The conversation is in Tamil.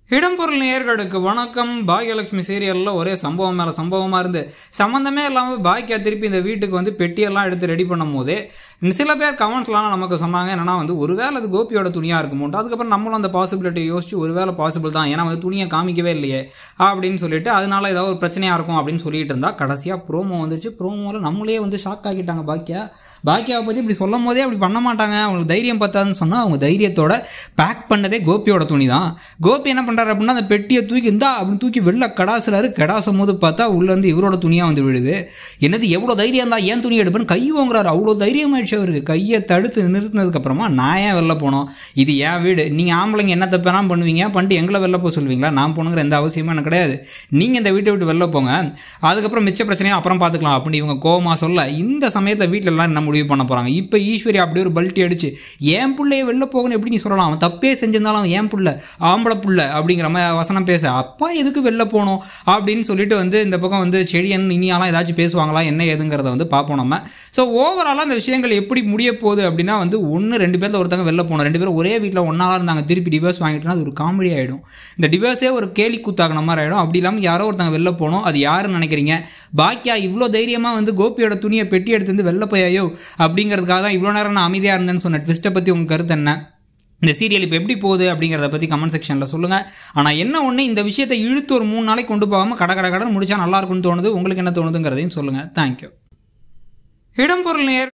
இடம்பொருள் நேயர்களுக்கு வணக்கம் பாக்யலட்சுமி சீரியலில் ஒரே சம்பவம் மேலே சம்பவமாக இருந்து சம்மந்தமே இல்லாமல் பாக்கியா திருப்பி இந்த வீட்டுக்கு வந்து பெட்டியெல்லாம் எடுத்து ரெடி பண்ணும் போதே சில பேர் கமெண்ட்ஸ்லாம் நமக்கு சொன்னாங்க என்னன்னா வந்து ஒருவேளை அது கோபியோட துணியாக இருக்குமோட்டு அதுக்கப்புறம் நம்மளும் அந்த பாசிபிலிட்டி யோசிச்சு ஒருவேளை பாசிபிள் தான் ஏன்னா வந்து துணியை காமிக்கவே இல்லையே அப்படின்னு சொல்லிட்டு அதனால ஏதாவது ஒரு பிரச்சனையாக இருக்கும் அப்படின்னு சொல்லிட்டு இருந்தா கடைசியாக ப்ரோமோ வந்துச்சு ப்ரோமோவில் நம்மளே வந்து ஷாக் ஆக்கிட்டாங்க பாக்கியா பாக்கியாவை பற்றி இப்படி சொல்லும் போதே அப்படி பண்ண மாட்டாங்க அவங்களுக்கு தைரியம் பத்தாதுன்னு சொன்னால் அவங்க தைரியத்தோட பேக் பண்ணதே கோபியோட துணி தான் கோபி என்ன பண்ணுறாரு அப்படின்னா அந்த பெட்டியை தூக்கி இந்தா அப்படின்னு தூக்கி வெளில கடாசுறாரு கடாசும் போது பார்த்தா உள்ளேருந்து இவரோட துணியாக வந்து விழுது என்னது எவ்வளோ தைரியம் தான் ஏன் துணி எடுப்பேன்னு கை வாங்குறாரு அவ்வளோ தைரியம் ஆயிடுச்சு அவருக்கு கையை தடுத்து நிறுத்தினதுக்கப்புறமா நான் ஏன் வெளில போனோம் இது ஏன் வீடு நீங்கள் ஆம்பளைங்க என்ன தப்பெல்லாம் பண்ணுவீங்க பண்ணிட்டு எங்களை வெளில போக சொல்லுவீங்களா நான் போகணுங்கிற எந்த அவசியமும் எனக்கு கிடையாது நீங்கள் இந்த வீட்டை விட்டு வெளில போங்க அதுக்கப்புறம் மிச்ச பிரச்சனையும் அப்புறம் பார்த்துக்கலாம் அப்படின்னு இவங்க கோவமா சொல்ல இந்த சமயத்தில் வீட்டில் எல்லாம் என்ன முடிவு பண்ண போகிறாங்க இப்போ ஈஸ்வரி அப்படியே ஒரு பல்ட்டி அடிச்சு ஏன் பிள்ளைய வெளில போகணும் எப்படி நீ சொல்லலாம் அவன் தப்பே செஞ்சிருந்தாலும் அவன் ஏன் புள்ள ஆம்பளை புள்ள அப்படிங்கிற மாதிரி வசனம் பேச அப்பா எதுக்கு வெளில போகணும் அப்படின்னு சொல்லிட்டு வந்து இந்த பக்கம் வந்து செடியன் இனியாலாம் ஏதாச்சும் பேசுவாங்களா என்ன ஏதுங்கிறத வந்து பார்ப்போம் நம்ம ஸோ ஓவராலாக அந்த விஷயங்கள் எப்படி முடிய போகுது அப்படின்னா வந்து ஒன்று ரெண்டு பேர்ல ஒருத்தங்க வெளில போகணும் ரெண்டு பேரும் ஒரே வீட்டில் ஒன்றாக இருந்தாங்க திருப்பி டிவோர்ஸ் வாங்கிட்டோம்னா அது ஒரு காமெடி ஆகிடும் இந்த டிவோர்ஸே ஒரு கேலி கூத்தாகின மாதிரி ஆகிடும் அப்படி இல்லாமல் யாரோ ஒருத்தங்க வெளில போகணும் அது யாருன்னு நினைக்கிறீங்க பாக்கியா இவ்வளோ தைரியமாக வந்து கோபியோட துணியை பெட்டி எடுத்து வந்து வெளில போயாயோ அப்படிங்கிறதுக்காக தான் இவ்வளோ நேரம் நான் அமைதியாக இருந்தேன்னு சொன்ன ட்விஸ்ட்டை பற்றி உங்கள் கருத்து என்ன இந்த சீரியல் இப்போ எப்படி போகுது அப்படிங்கிறத பற்றி கமெண்ட் செக்ஷனில் சொல்லுங்கள் ஆனால் என்ன ஒன்று இந்த விஷயத்தை இழுத்து ஒரு மூணு நாளைக்கு கொண்டு போகாமல் கட கட கடன் முடிச்சா நல்லா இருக்கும்னு தோணுது உங்களுக்கு என்ன தோணுதுங்கிறதையும் சொல்லுங்கள் தேங்க்யூ இடம்பொருள் நேர்